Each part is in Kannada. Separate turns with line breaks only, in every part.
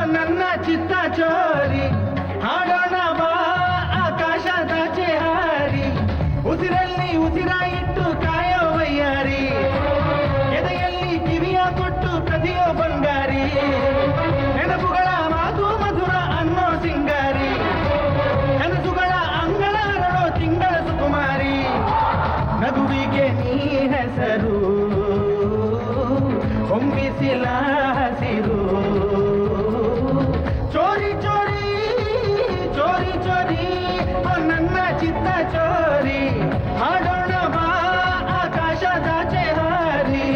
ನನ್ನ ಚಿತ್ತ ಚೋರಿ ಹಾಡೋಣ ಬಾ ಆಕಾಶದಾಚೆ ಹಾರಿ ಉಸಿರಲ್ಲಿ ಉಸಿರ ಇಟ್ಟು ಕಾಯೋ ವಯ್ಯಾರಿ ಎದೆಯಲ್ಲಿ ಕಿವಿಯ ಕೊಟ್ಟು ಪ್ರತಿಯೋ ಬಂಗಾರಿ ನೆನಪುಗಳ ಮಾತು ಮಧುರ ಅನ್ನೋ ಸಿಂಗಾರಿ ಕನಸುಗಳ ಅಂಗಳ ಹರಡೋ ತಿಂಗಳ ಸುಕುಮಾರಿ ನಗುವಿಗೆ ನೀ ಹೆಸರು ಹೊಂಬಿಸಿಲ ಹಸಿರು ಚೋರಿ ಚೋರಿ ಚೋರಿ ಚೋರಿ ಓ ನನ್ನ ಚಿತ್ತ ಚೋರಿ ಹಾಡೋಣ ಬಾ ಆಕಾಶದಾಚೆ ಹಾರಿ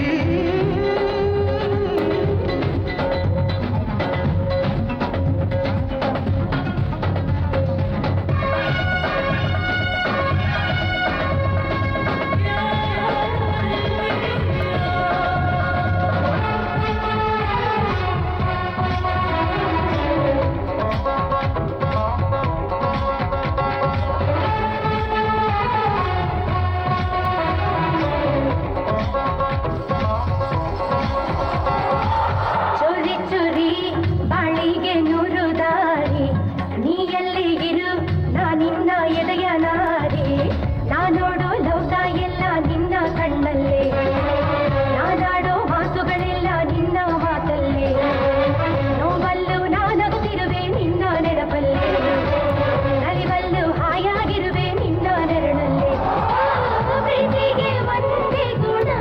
ಚೋರಿ ಚೋರಿ ಬಾಳಿಗೆ ನೂರು ದಾರಿ ನೀ ಎಲ್ಲಿಗಿರು ನಾನಿನ್ನ ಎದೆಯ ನಾರಿ ನಾ ನೋಡೋ ಲೋಕ ಎಲ್ಲ ನಿನ್ನ ಕಣ್ಣಲ್ಲೇ ನಾನಾಡೋ ಮಾತುಗಳೆಲ್ಲ ನಿನ್ನ ಮಾತಲ್ಲೇ ನೋವಲ್ಲೂ ನಾನಗುತ್ತಿರುವೆ ನಿನ್ನ ನೆನಪಲ್ಲೇ ನಲಿವಲ್ಲೂ ಹಾಯಾಗಿರುವೆ ನಿನ್ನ ನೆರಳಲ್ಲೇ ಪ್ರೀತಿಗೆ ಒಂದೇ ಗುಣ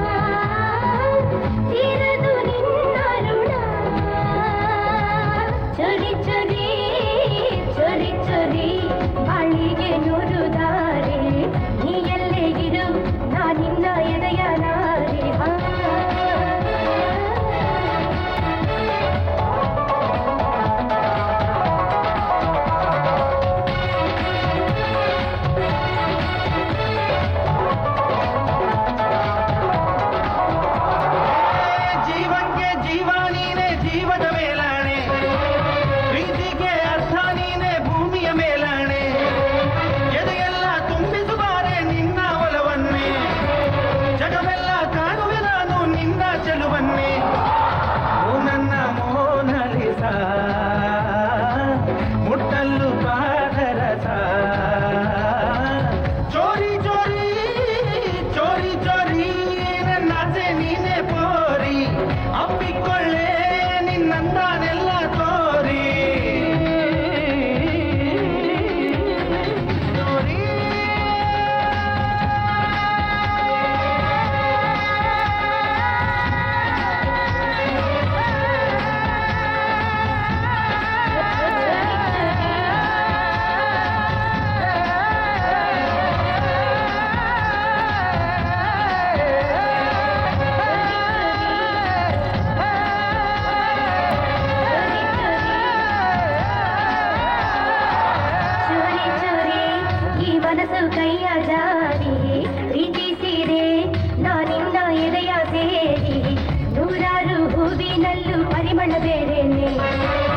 ತೀರದು ನಿನ್ನ ಋಣ ಚೊರಿ ಚೊರಿ ಚೊರಿ ಚೊರಿ ಬಾಳಿಗೆ ನೂರು ದಾರಿ ನೀ ಎಲ್ಲೇ ಇರು ನಾ ನಿನ್ನ ಎದೆಯ ನಾರಿ ಹಾ
ಜೀವಕ್ಕೆ ಜೀವ ನೀನೆ ಜೀವದ ಮೇಲಾಣೆ ಪ್ರೀತಿಗೆ ಅರ್ಥ ನೀನೆ ಭೂಮಿಯ ಮೇಲಾಣೆ ಎದೆಯೆಲ್ಲ ತುಂಬಿಸುವಾರೆ ನಿನ್ನ ಒಲವನ್ನೇ ಜಗವೆಲ್ಲ ಕಾಣುವೆ ನಾನು ನಿನ್ನ ಚೆಲುವನ್ನೇ ಓ ನನ್ನ ಮೋನಲಿಸ ಮುಟ್ಟಲ್ಲು ಪಾದರಸ ಚೋರಿ ಚೋರಿ ಚೋರಿ ಚೋರಿ ನನ್ನಾಸೆ ನೀನೆ ಪೋರಿ ಅಪ್ಪಿಕೊಳ್ಳೆ ನಿನ್ನಂದಾನೆಲ್ಲ ತೋರಿ ಚೋರಿ
ಚೋರಿ ಚೋರಿ ಈ ಮನಸ್ಸು ಕೈಯ ಜಾರಿ ಪ್ರೀತಿಸಿದೆ ನಾನಿನ್ನ ಎದೆಯ ಸೇರಿ ನೂರಾರು ಹೂವಿನಲ್ಲೂ ಪರಿಮಳ ಬೇರೆನೆ